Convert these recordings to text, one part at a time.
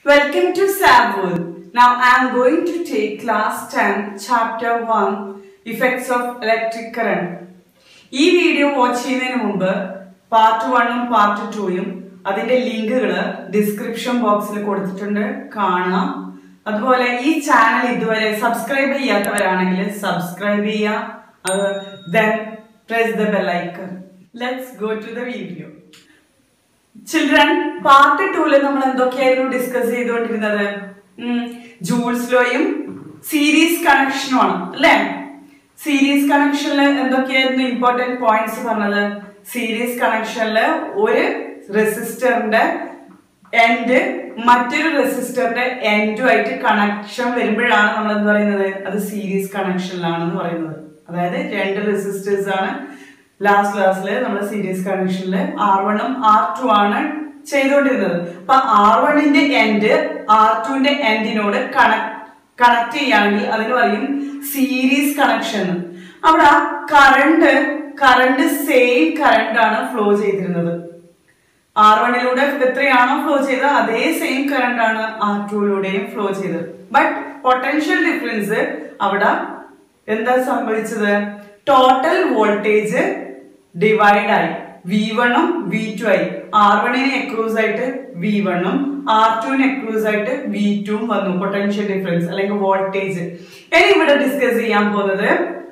Welcome to Sabwood. Now I am going to take class 10 chapter 1 effects of electric current. ഈ video watch ചെയ്യുന്നതിന് മുമ്പ് part വണ്ണും part ടൂയും അതിന്റെ ലിങ്കുകൾ description ബോക്സിൽ കൊടുത്തിട്ടുണ്ട് കാണാം അതുപോലെ ഈ ചാനൽ ഇതുവരെ സബ്സ്ക്രൈബ് ചെയ്യാത്തവരാണെങ്കിൽ സബ്സ്ക്രൈബ് ചെയ്യുക then press the bell icon let's go to the video children part ടൂല് നമ്മൾ എന്തൊക്കെയായിരുന്നു ഡിസ്കസ് ചെയ്തുകൊണ്ടിരുന്നത് ജൂൾസ് ലോയും സീരീസ് കണക്ഷനുമാണ് അല്ലേ സീരീസ് കണക്ഷനിൽ എന്തൊക്കെയായിരുന്നു ഇമ്പോർട്ടന്റ് പോയിന്റ്സ് പറഞ്ഞത് സീരീസ് കണക്ഷനിൽ ഒരു റെസിസ്റ്ററിന്റെ എൻഡ് മറ്റൊരു റെസിസ്റ്ററിന്റെ എൻഡുമായിട്ട് കണക്ഷൻ വരുമ്പോഴാണ് നമ്മൾ എന്ത് പറയുന്നത് അത് സീരീസ് കണക്ഷനിലാണെന്ന് പറയുന്നത് അതായത് രണ്ട് റെസിസ്റ്റേഴ്സ് ആണ് ലാസ്റ്റ് ക്ലാസ്സിൽ നമ്മൾ സീരീസ് കണക്ഷനിൽ ആർ വണ്ണും ആർ ടു ആണ് ചെയ്തുകൊണ്ടിരുന്നത് അപ്പൊ ആർ വണ്ണിന്റെ എൻഡ് ആർ ടുവിന്റെ എൻഡിനോട് കണക്ട് കണക്ട് ചെയ്യുകയാണെങ്കിൽ അതിന് പറയും സീരീസ് കണക്ഷൻ അവിടെ കറണ്ട് കറണ്ട് സെയിം കറണ്ട് ആണ് ഫ്ലോ ചെയ്തിരുന്നത് ആർ വണ്ണിലൂടെ എത്രയാണോ ഫ്ലോ ചെയ്തത് അതേ സെയിം കറണ്ട് ആണ് ആർ ടുയിലൂടെയും ഫ്ലോ ചെയ്തത് ബട്ട് പൊട്ടൻഷ്യൽ ഡിഫറൻസ് അവിടെ എന്താ സംഭവിച്ചത് ടോട്ടൽ വോൾട്ടേജ് ഡിവൈഡ് ആയി വി വണ്ണും വി ടു ആയി ആർ വണ്ണിന് എക്രൂസ് ആയിട്ട് വി വണ്ണും ആർ ടുവിന് എക്രൂസ് ആയിട്ട് വി ടുവും വന്നു പൊട്ടൻഷ്യൽ ഡിഫറൻസ് അല്ലെങ്കിൽ വോൾട്ടേജ് ഇനി ഇവിടെ ഡിസ്കസ് ചെയ്യാൻ പോകുന്നത്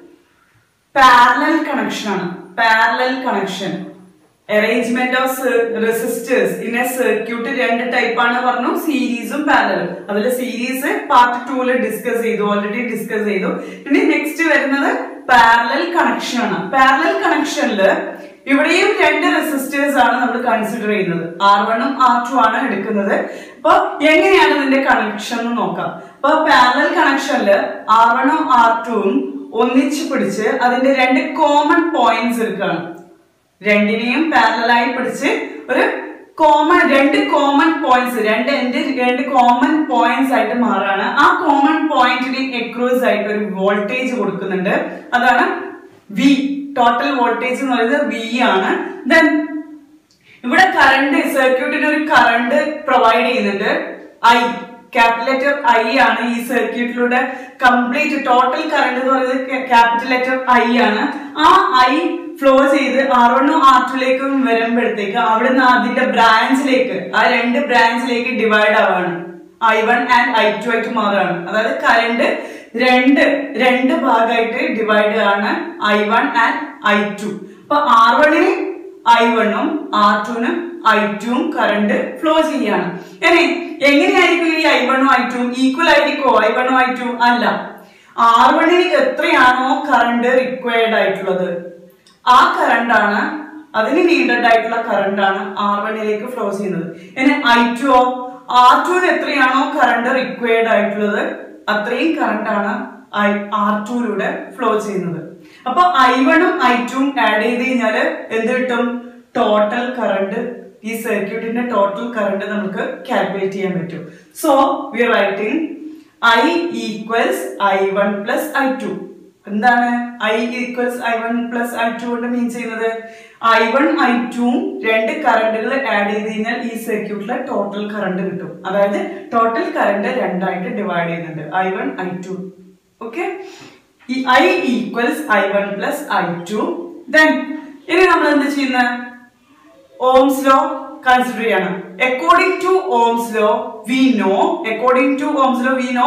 പാരലൽ കണക്ഷൻ ആണ് parallel connection arrangement of resistors in a circuit രണ്ട് ടൈപ്പ് ആണ് പറഞ്ഞു സീരീസും പാരലലും അതിൽ സീരീസ് പാർട്ട് ടൂല് ഡിസ്കസ് ചെയ്തു ഓൾറെഡി ഡിസ്കസ് ചെയ്തു ഇനി നെക്സ്റ്റ് വരുന്നത് പാരലൽ കണക്ഷൻ ആണ് പാരലൽ കണക്ഷനില് ഇവിടെയും രണ്ട് റെസിസ്റ്റേഴ്സ് ആണ് നമ്മൾ കൺസിഡർ ചെയ്യുന്നത് ആർ വണ്ണും ആർ ടു ആണ് എടുക്കുന്നത് അപ്പൊ എങ്ങനെയാണ് ഇതിന്റെ കണക്ഷൻ എന്ന് നോക്കാം അപ്പൊ പാരലൽ കണക്ഷനില് ആർ വണ്ണും ആർ ടുവും ഒന്നിച്ച് പിടിച്ച് അതിന്റെ രണ്ട് കോമൺ പോയിന്റ്സ് എടുക്കുകയാണ് രണ്ടിനെയും പാരലായി പിടിച്ച് ഒരു കോമൺ രണ്ട് കോമൺ പോയിന്റ്സ് രണ്ട് എന്റെ രണ്ട് കോമൺ പോയിന്റ്സ് ആയിട്ട് മാറാണ് ആ കോമൺ പോയിന്റിന് എക്രോസ് ആയിട്ട് ഒരു വോൾട്ടേജ് കൊടുക്കുന്നുണ്ട് അതാണ് വി ടോട്ടൽ വോൾട്ടേജ് എന്ന് പറയുന്നത് വി ആണ് ദെൻ ഇവിടെ കറണ്ട് സർക്യൂട്ടിന് ഒരു കറണ്ട് പ്രൊവൈഡ് ചെയ്യുന്നുണ്ട് ഐ ക്യാപിറ്റൽ ലെറ്റർ ഐ ആണ് ഈ സർക്യൂട്ടിലൂടെ കംപ്ലീറ്റ് ടോട്ടൽ കറണ്ട് എന്ന് പറയുന്നത് ക്യാപിറ്റൽ ലെറ്റർ ഐ ആണ് ആ ഐ ഫ്ലോ ചെയ്ത് ആർ വണ്ണും ആർ ടുലേക്കും വരുമ്പോഴത്തേക്ക് അവിടുന്ന് അതിന്റെ ബ്രാഞ്ചിലേക്ക് ആ രണ്ട് ബ്രാഞ്ചിലേക്ക് ഡിവൈഡ് ആവാണ് I one and I two ആയിട്ട് മാറുകയാണ് അതായത് കറണ്ട് രണ്ട് രണ്ട് ഭാഗമായിട്ട് ഡിവൈഡ് ആണ് I one and I two അപ്പൊ ആർ വണ്ണിന് ഐ വണ്ണും ആർ ടുനും ഐ ടുവും കറണ്ട് ഫ്ലോ ചെയ്യാണ് ഇനി എങ്ങനെയായിരിക്കും ഈ ഐ വണ്ണും ഐ ടുവും ഈക്വൽ ആയിരിക്കോ ഐ വണ്ണും ഐ ടു അല്ല ആർ വണ്ണിന് എത്രയാണോ കറണ്ട് റിക്വയർഡ് ആയിട്ടുള്ളത് ആ കറണ്ട് ആണ് അതിന് നീഡഡ് ആയിട്ടുള്ള കറണ്ട് ആണ് ആർ വണ്ണിലേക്ക് ഫ്ലോ ചെയ്യുന്നത് ഇനി ഐ ടു ആർ ടുവിന് എത്രയാണോ കറണ്ട് റിക്വയർഡ് ആയിട്ടുള്ളത് അത്രയും കറണ്ട് ആണ് ഐ ആർ ടുയിലൂടെ ഫ്ലോ ചെയ്യുന്നത് അപ്പൊ ഐ വണ്ണും ഐ ടുവും ആഡ് ചെയ്ത് കഴിഞ്ഞാല് എന്ത് കിട്ടും ടോട്ടൽ കറണ്ട് ഈ സർക്യൂട്ടിന്റെ ടോട്ടൽ കറണ്ട് നമുക്ക് കാൽക്കുലേറ്റ് ചെയ്യാൻ പറ്റും so we writing I equals I one plus I two എന്താണ് I equals I one plus I two കൊണ്ട് മീൻ ചെയ്യുന്നത് ഐ വൺ ഐ ടുവും രണ്ട് കറണ്ടുകൾ ആഡ് ചെയ്ത് കഴിഞ്ഞാൽ ഈ സർക്യൂട്ടിലെ ടോട്ടൽ കറണ്ട് കിട്ടും അതായത് ടോട്ടൽ കറണ്ട് രണ്ടായിട്ട് ഡിവൈഡ് ചെയ്യുന്നുണ്ട് I one I two okay ഈ I equals I one plus I two then ഇനി നമ്മൾ എന്ത് ചെയ്യുന്നത് ഓംസ് ലോ കൺസിഡർ ചെയ്യണം according to Ohm's law we know according to Ohm's law we know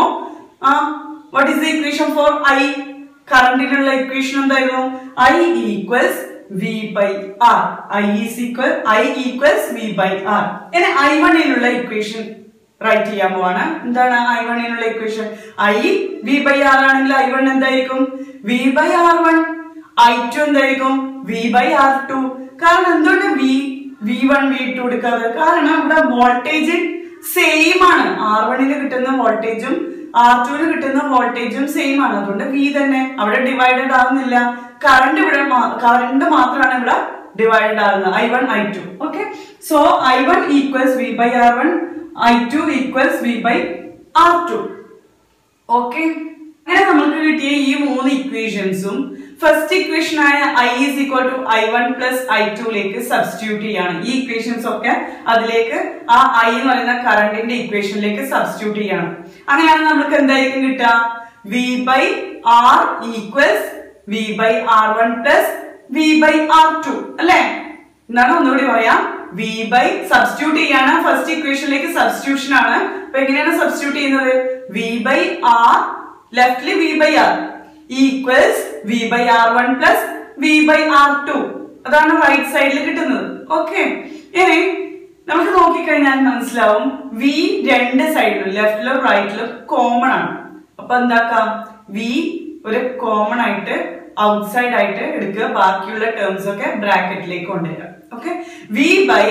what is the equation for I കറണ്ടിനുള്ള equation എന്തായിരുന്നു I equals V by R I is equal I equals V by R ഇനി I വണ്ണിനുള്ള equation right ചെയ്യാൻ പോവാണ് എന്താണ് I വണ്ണിനുള്ള equation I V by R ആണെങ്കിൽ I one എന്തായിരിക്കും V by R one I two എന്തായിരിക്കും വി ബൈ ആർ ടു കാരണം എന്തുകൊണ്ട് V V one V two എടുക്കാതെ കാരണം ഇവിടെ വോൾട്ടേജ് സെയിം ആണ് ആർ വണ്ണിന് കിട്ടുന്ന വോൾട്ടേജും ആർ ടുവിന് കിട്ടുന്ന വോൾട്ടേജും സെയിം ആണ് അതുകൊണ്ട് വി തന്നെ അവിടെ ഡിവൈഡഡ് ആവുന്നില്ല കറണ്ട് ഇവിടെ കറണ്ട് മാത്രമാണ് ഇവിടെ ഡിവൈഡഡ് ആകുന്നത് I one I two okay so I one equals V by R one I two equals V by R two okay അങ്ങനെ നമുക്ക് കിട്ടിയ ഈ മൂന്ന് ഇക്വേഷൻസും ഫസ്റ്റ് ഇക്വേഷൻ ആയ I is equal to I one plus I ടുയിലേക്ക് substitute ചെയ്യാണ് ഈ ഇക്വേഷൻസ് ഒക്കെ അതിലേക്ക് ആ ഐ എന്ന് പറയുന്ന കറണ്ടിന്റെ ഇക്വേഷനിലേക്ക് സബ്സ്റ്റിറ്റ്യൂട്ട് ചെയ്യാണ് അങ്ങനെയാണ് നമുക്ക് എന്തായിരിക്കും കിട്ടുക V by R equals V by R one plus V by R two അല്ലേ എന്താണ് ഒന്നുകൂടി പറയാം വി ബൈ സബ്സ്റ്റിറ്റ്യൂട്ട് ചെയ്യാണ് ഫസ്റ്റ് ഇക്വേഷനിലേക്ക് സബ്സ്റ്റിറ്റ്യൂഷൻ ആണ് അപ്പൊ എങ്ങനെയാണ് സബ്സ്റ്റിറ്റ്യൂട്ട് ചെയ്യുന്നത് വി ബൈ ആർ ലെഫ്റ്റില് V by R equals V by R one plus V by R two അതാണ് റൈറ്റ് സൈഡിൽ കിട്ടുന്നത് ഓക്കെ ഇനി നമുക്ക് നോക്കിക്കഴിഞ്ഞാൽ മനസ്സിലാവും വി രണ്ട് സൈഡിലും ലെഫ്റ്റിലും റൈറ്റിലും കോമൺ ആണ് അപ്പൊ എന്താക്കാം വി ഒരു കോമൺ ആയിട്ട് ഔട്ട്സൈഡ് ആയിട്ട് എടുക്കുക ബാക്കിയുള്ള ടേംസ് ഒക്കെ ബ്രാക്കറ്റിലേക്ക് കൊണ്ടുവരിക ഓക്കെ വി ബൈ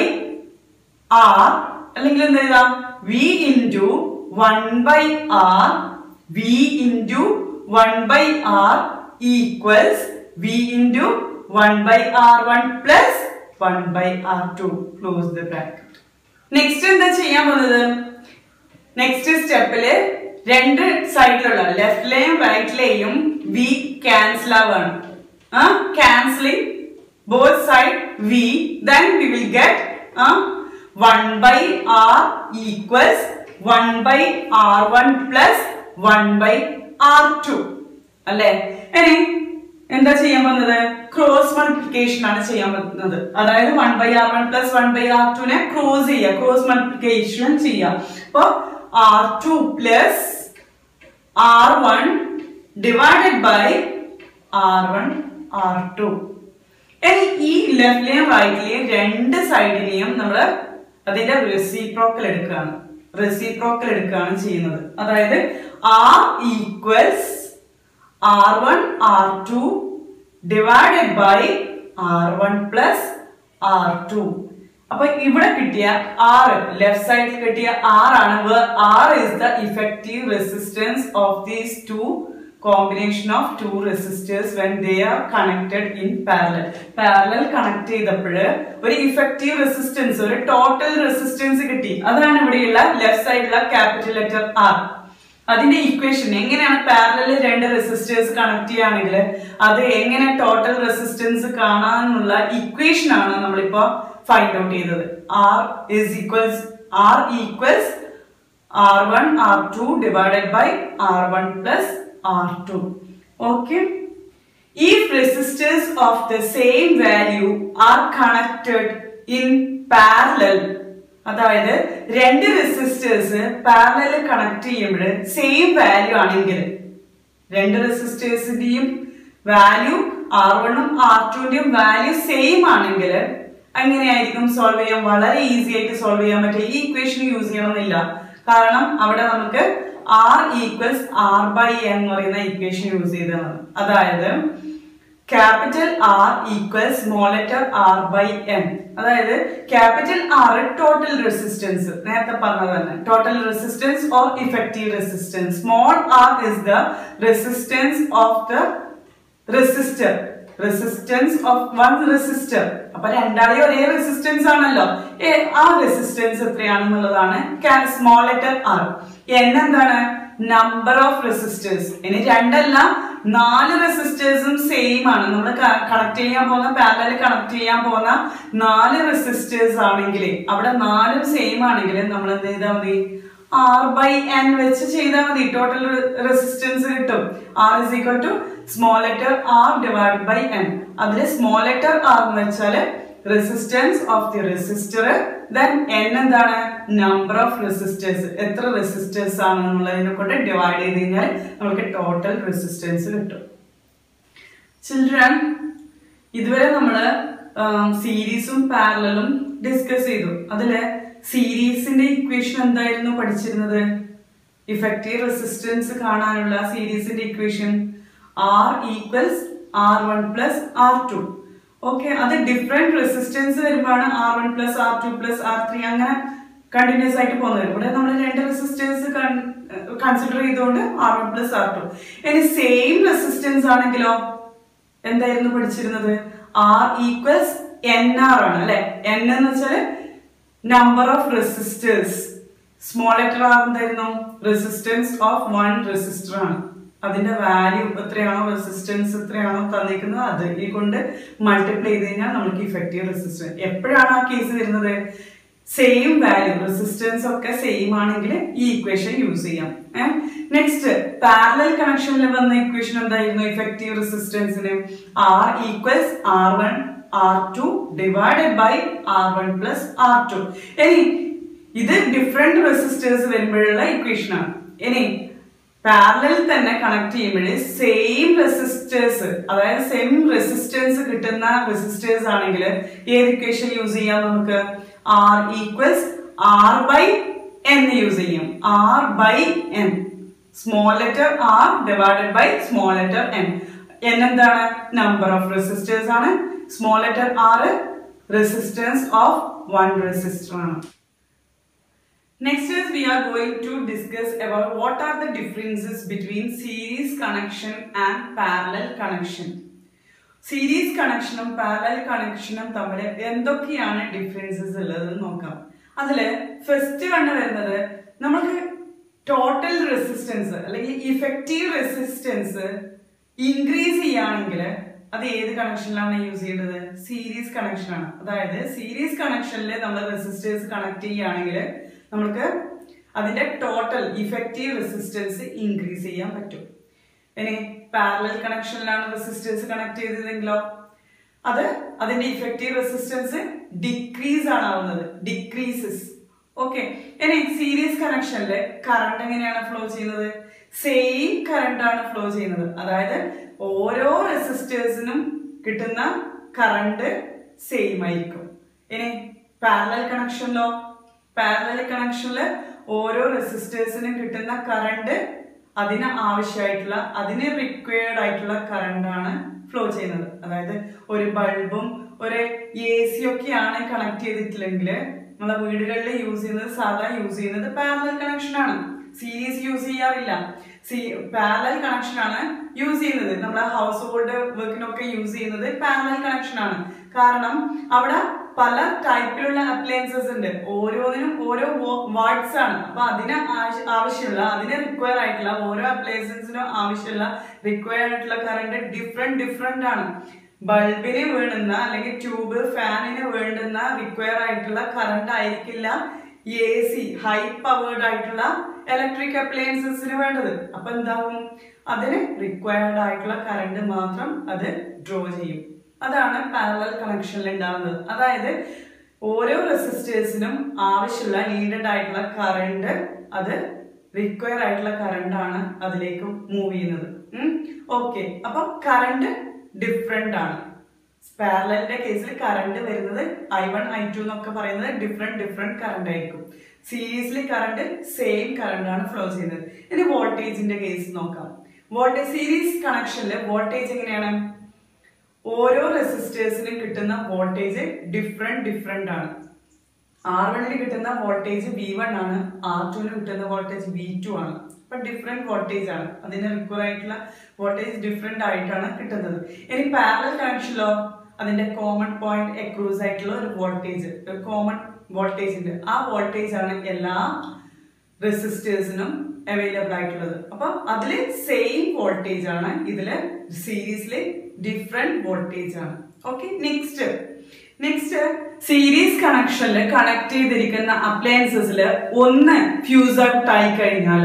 ആർ അല്ലെങ്കിൽ എന്ത് എഴുതാം V into one by R V into one by R equals V into one by R one plus one by R two close the bracket next എന്താ ചെയ്യാൻ പോകുന്നത് next സ്റ്റെപ്പില് രണ്ട് സൈഡിലുള്ള ലെഫ്റ്റിലെയും റൈറ്റിലെയും വി ക്യാൻസൽ ആവാണ് cancelling both side v then we will get uh, 1 by r equals 1 by r1 plus 1 by r2 അല്ലേ ഇനി എന്താ ചെയ്യാൻ പോകുന്നത് ക്രോസ് മൾട്ടിപ്ലിക്കേഷൻ ആണ് ചെയ്യാൻ പറ്റുന്നത് അതായത് one by R one plus one by R ടുനെ ക്രോസ് ചെയ്യുക ക്രോസ് മൾട്ടിപ്ലിക്കേഷൻ ചെയ്യാം അപ്പൊ R two plus R one divided by R one R two ഇനി ഈ ലെഫ്റ്റിലെയും റൈറ്റിലെയും രണ്ട് സൈഡിനെയും നമ്മൾ അതിന്റെ റെസിപ്രോക്കൽ എടുക്കുകയാണ് റെസിപ്രോക്കൽ എടുക്കുകയാണ് ചെയ്യുന്നത് അതായത് R equals R one R two divided by R one plus R two അപ്പൊ ഇവിടെ കിട്ടിയ ആർ ലെഫ്റ്റ് സൈഡിൽ കിട്ടിയ ആർ ആണ് R is the effective resistance of these two combination of two resistors when they are connected in parallel parallel connect ചെയ്തപ്പോൾ ഒരു effective resistance ഒരു total resistance കിട്ടി അതാണ് ഇവിടെയുള്ള ലെഫ്റ്റ് സൈഡിലുള്ള ക്യാപിറ്റൽ ലെറ്റർ ആർ അതിന്റെ ഇക്വേഷൻ എങ്ങനെയാണ് പാരലൽ രണ്ട് റെസിസ്റ്റേഴ്സ് കണക്ട് ചെയ്യുകയാണെങ്കിൽ അത് എങ്ങനെ ടോട്ടൽ റെസിസ്റ്റൻസ് കാണാനുള്ള ഇക്വേഷൻ ആണ് നമ്മളിപ്പോ ഫൈൻഡ് ഔട്ട് ചെയ്തത് R is equals R equals R one R two divided by R one plus R2. Okay. If resistors of the same value are connected in parallel അതായത് രണ്ട് resistors parallel connect ചെയ്യുമ്പോൾ same value ആണെങ്കിൽ രണ്ട് റെസിസ്റ്റേഴ്സിന്റെയും value R വണ്ണും R ടുവിന്റെയും value same ആണെങ്കിൽ എങ്ങനെയായിരിക്കും സോൾവ് ചെയ്യാൻ വളരെ ഈസി ആയിട്ട് സോൾവ് ചെയ്യാൻ പറ്റും ഈ ഇക്വേഷൻ യൂസ് ചെയ്യണമെന്നില്ല കാരണം അവിടെ നമുക്ക് R equals R by N എന്ന് പറയുന്ന ഇക്വേഷൻ യൂസ് ചെയ്തതാണ് അതായത് capital R equal small letter R by N അതായത് ക്യാപിറ്റൽ ആർ ടോട്ടൽ റെസിസ്റ്റൻസ് നേരത്തെ പറഞ്ഞത് തന്നെ total resistance or effective resistance small R is the resistance of the resistor resistance of one resistor അപ്പൊ രണ്ടാളെയും ഒരേ resistance ആണല്ലോ ഏ ആ റെസിസ്റ്റൻസ് എത്രയാണെന്നുള്ളതാണ് സ്മോൾ ലെറ്റർ ആർ എൻ എന്താണ് നമ്പർ ഓഫ് റെസിസ്റ്റേഴ്സ് ഇനി രണ്ടല്ല നാല് റെസിസ്റ്റേഴ്സും സെയിം ആണ് നമ്മൾ കണക്ട് ചെയ്യാൻ പോകുന്ന പാരലൽ കണക്ട് ചെയ്യാൻ പോകുന്ന നാല് റെസിസ്റ്റേഴ്സ് ആണെങ്കിൽ അവിടെ നാലും സെയിം ആണെങ്കിൽ നമ്മൾ എന്ത് ചെയ്താൽ മതി ആർ ബൈ എൻ വെച്ച് ചെയ്താൽ മതി ടോട്ടൽ റെസിസ്റ്റൻസ് കിട്ടും R is equal to small letter R divide by N അതിൽ സ്മോൾ ലെറ്റർ ആർ എന്ന് വെച്ചാൽ resistance of the resistor then N എന്താണ് നമ്പർ ഓഫ് റെസിസ്റ്റേഴ്സ് എത്ര റെസിസ്റ്റേഴ്സ് ആണ് എന്നുള്ളതിനെ കൊണ്ട് ഡിവൈഡ് ചെയ്ത് കഴിഞ്ഞാൽ നമുക്ക് ടോട്ടൽ റെസിസ്റ്റൻസ് കിട്ടും ചിൽഡ്രൻ ഇതുവരെ നമ്മള് സീരീസും പാരലും ഡിസ്കസ് ചെയ്തു അതില് സീരീസിന്റെ ഇക്വേഷൻ എന്തായിരുന്നു പഠിച്ചിരുന്നത് ഇഫക്റ്റീവ് റെസിസ്റ്റൻസ് കാണാനുള്ള സീരീസിന്റെ equation R equals R one plus R two okay അത് ഡിഫറെന്റ് റെസിസ്റ്റൻസ് വരുമ്പോഴാണ് R one plus R two plus R three അങ്ങനെ കണ്ടിന്യൂസ് ആയിട്ട് പോകുന്നത് ഇവിടെ നമ്മൾ രണ്ട് റെസിസ്റ്റൻസ് കൺസിഡർ ചെയ്തുകൊണ്ട് R one plus R two ഇനി സെയിം റെസിസ്റ്റൻസ് ആണെങ്കിലോ എന്തായിരുന്നു പഠിച്ചിരുന്നത് ആർ ഈക്വൽസ് എൻ ആർ ആണ് അല്ലെ എൻ എന്ന് വെച്ചാല് number of resistors small letter R എന്തായിരുന്നു റെസിസ്റ്റൻസ് ഓഫ് വൺ റെസിസ്റ്റർ ആണ് അതിന്റെ വാല്യൂ എത്രയാണോ റെസിസ്റ്റൻസ് എത്രയാണോ തന്നിരിക്കുന്നത് അത് ഈ കൊണ്ട് മൾട്ടിപ്ലൈ ചെയ്ത് കഴിഞ്ഞാൽ നമുക്ക് ഇഫക്റ്റീവ് റെസിസ്റ്റൻസ് എപ്പോഴാണ് ആ കേസ് വരുന്നത് സെയിം വാല്യൂ റെസിസ്റ്റൻസ് ഒക്കെ സെയിം ആണെങ്കിൽ ഈ ഇക്വേഷൻ യൂസ് ചെയ്യാം നെക്സ്റ്റ് പാരലൽ കണക്ഷനിൽ വന്ന ഇക്വേഷൻ എന്തായിരുന്നു ഇഫക്റ്റീവ് റെസിസ്റ്റൻസിന് R equals R one R two divided by R one plus R two ഇനി ഇത് ഡിഫറെന്റ് റെസിസ്റ്റേഴ്സ് വരുമ്പോഴുള്ള ഇക്വേഷൻ ആണ് ഇനി പാരലൽ തന്നെ കണക്ട് ചെയ്യുമ്പോൾ സെയിം റെസിസ്റ്റേഴ്സ് അതായത് സെയിം റെസിസ്റ്റൻസ് കിട്ടുന്ന റെസിസ്റ്റേഴ്സ് ആണെങ്കിൽ ഏത് ഇക്വേഷൻ യൂസ് ചെയ്യാം നമുക്ക് R equals R by N use ചെയ്യും R by N small letter R divided by small letter N N എന്താണ് നമ്പർ ഓഫ് റെസിസ്റ്റേഴ്സ് ആണ് small letter R resistance of one resistor ആണ് Next is we are going to discuss about what are the differences between series connection and parallel connection. Series കണക്ഷനും parallel കണക്ഷനും തമ്മിൽ എന്തൊക്കെയാണ് differences ഉള്ളത് നോക്കാം അതില് first കണ്ടു വരുന്നത് നമുക്ക് ടോട്ടൽ റെസിസ്റ്റൻസ് അല്ലെങ്കിൽ ഇഫക്റ്റീവ് റെസിസ്റ്റൻസ് ഇൻക്രീസ് ചെയ്യുകയാണെങ്കിൽ അത് ഏത് കണക്ഷനിലാണ് യൂസ് ചെയ്യേണ്ടത് സീരീസ് കണക്ഷനാണ് അതായത് സീരീസ് കണക്ഷനിൽ നമ്മൾ റെസിസ്റ്റേഴ്സ് കണക്ട് ചെയ്യുകയാണെങ്കിൽ നമുക്ക് അതിന്റെ ടോട്ടൽ ഇഫക്റ്റീവ് റെസിസ്റ്റൻസ് ഇൻക്രീസ് ചെയ്യാൻ പറ്റും ഇനി പാരലൽ കണക്ഷനിലാണ് റെസിസ്റ്റൻസ് കണക്ട് ചെയ്തതെങ്കിലോ അത് അതിന്റെ ഇഫക്റ്റീവ് റെസിസ്റ്റൻസ് ഡിക്രീസ് ആണ് ആവുന്നത് ഡിക്രീസസ് ഓക്കെ ഇനി സീരീസ് കണക്ഷനിൽ കറണ്ട് എങ്ങനെയാണ് ഫ്ലോ ചെയ്യുന്നത് സെയിം കറണ്ട് ആണ് ഫ്ലോ ചെയ്യുന്നത് അതായത് ഓരോ റെസിസ്റ്റേഴ്സിനും കിട്ടുന്ന കറണ്ട് സെയിം ആയിരിക്കും ഇനി പാരലൽ കണക്ഷനിലോ പാരലൽ കണക്ഷനിൽ ഓരോ റെസിസ്റ്റേഴ്സിനും കിട്ടുന്ന കറണ്ട് അതിന് ആവശ്യമായിട്ടുള്ള അതിന് റിക്വയർഡ് ആയിട്ടുള്ള കറണ്ട് ആണ് ഫ്ലോ ചെയ്യുന്നത് അതായത് ഒരു ബൾബും ഒരു എ സി ഒക്കെയാണ് കണക്ട് ചെയ്തിട്ടില്ലെങ്കിൽ നമ്മളെ വീടുകളിൽ യൂസ് ചെയ്യുന്നത് സാധാ യൂസ് ചെയ്യുന്നത് പാരലൽ കണക്ഷൻ ആണ് സീരീസ് യൂസ് ചെയ്യാറില്ല സി പാരലൽ കണക്ഷൻ ആണ് യൂസ് ചെയ്യുന്നത് നമ്മളെ ഹൗസ് ഹോൾഡ് വർക്കിനൊക്കെ യൂസ് ചെയ്യുന്നത് പാരലൽ കണക്ഷൻ ആണ് കാരണം അവിടെ പല ടൈപ്പിലുള്ള അപ്ലയൻസസ് ഉണ്ട് ഓരോന്നിനും ഓരോ വാട്ട്സ് ആണ് അപ്പൊ അതിന് ആവശ്യ- ആവശ്യമുള്ള അതിന് റിക്വയർ ആയിട്ടുള്ള ഓരോ അപ്ലയൻസസിനും ആവശ്യമുള്ള റിക്വയർ ആയിട്ടുള്ള കറണ്ട് ഡിഫറെന്റ് ഡിഫറെന്റ് ആണ് ബൾബിന് വേണ്ടുന്ന അല്ലെങ്കിൽ ട്യൂബ് ഫാനിന് വേണ്ടുന്ന റിക്വയർ ആയിട്ടുള്ള കറണ്ട് ആയിരിക്കില്ല എ സി ഹൈ പവേർഡ് ആയിട്ടുള്ള ഇലക്ട്രിക് അപ്ലയൻസസിന് വേണ്ടത് അപ്പൊ എന്താവും അതിന് റിക്വയർഡ് ആയിട്ടുള്ള കറണ്ട് മാത്രം അത് ഡ്രോ ചെയ്യും അതാണ് പാരലൽ കണക്ഷനിൽ ഉണ്ടാവുന്നത് അതായത് ഓരോ റെസിസ്റ്റേഴ്സിനും ആവശ്യമുള്ള നീഡഡ് ആയിട്ടുള്ള കറണ്ട് അത് റിക്വയർ ആയിട്ടുള്ള കറണ്ട് ആണ് അതിലേക്ക് മൂവ് ചെയ്യുന്നത് ഓക്കെ അപ്പൊ കറണ്ട് ഡിഫറെന്റ് ആണ് പാരലലിന്റെ കേസിൽ കറണ്ട് വരുന്നത് ഐ വൺ ഐ ടു എന്നൊക്കെ പറയുന്നത് ഡിഫറെന്റ് ഡിഫറെന്റ് കറണ്ട് ആയിരിക്കും സീരീസിൽ കറണ്ട് സെയിം കറണ്ട് ആണ് ഫ്ലോ ചെയ്യുന്നത് ഇനി വോൾട്ടേജിന്റെ കേസ് നോക്കാം വോൾട്ടേജ് സീരീസ് കണക്ഷനിൽ വോൾട്ടേജ് എങ്ങനെയാണ് ഓരോ റെസിസ്റ്റേഴ്സിനും കിട്ടുന്ന വോൾട്ടേജ് ഡിഫറെന്റ് ഡിഫറെന്റ് ആണ് ആർ വണ്ണിന് കിട്ടുന്ന വോൾട്ടേജ് വി വൺ ആണ് ആർ ടുവിന് കിട്ടുന്ന വോൾട്ടേജ് വി ടു ആണ് അപ്പൊ ഡിഫറെന്റ് വോൾട്ടേജ് ആണ് അതിന് റിക്വയർ ആയിട്ടുള്ള വോൾട്ടേജ് ഡിഫറെന്റ് ആയിട്ടാണ് കിട്ടുന്നത് ഇനി പാരലൽ കണക്ഷനിലോ അതിന്റെ കോമൺ പോയിന്റ് എക്രൂസ് ആയിട്ടുള്ള ഒരു വോൾട്ടേജ് ഒരു കോമൺ വോൾട്ടേജ് ഉണ്ട് ആ വോൾട്ടേജ് ആണ് എല്ലാ റെസിസ്റ്റേഴ്സിനും അവൈലബിൾ ആയിട്ടുള്ളത് അപ്പൊ അതില് സെയിം വോൾട്ടേജ് ആണ് ഇതില് സീരീസില് ഡിഫറെന്റ് വോൾട്ടേജ് ആണ് ഓക്കെ നെക്സ്റ്റ് നെക്സ്റ്റ് സീരീസ് കണക്ഷനിൽ കണക്ട് ചെയ്തിരിക്കുന്ന അപ്ലയൻസസിൽ ഒന്ന് ഫ്യൂസ് ഔട്ട് ആയി കഴിഞ്ഞാൽ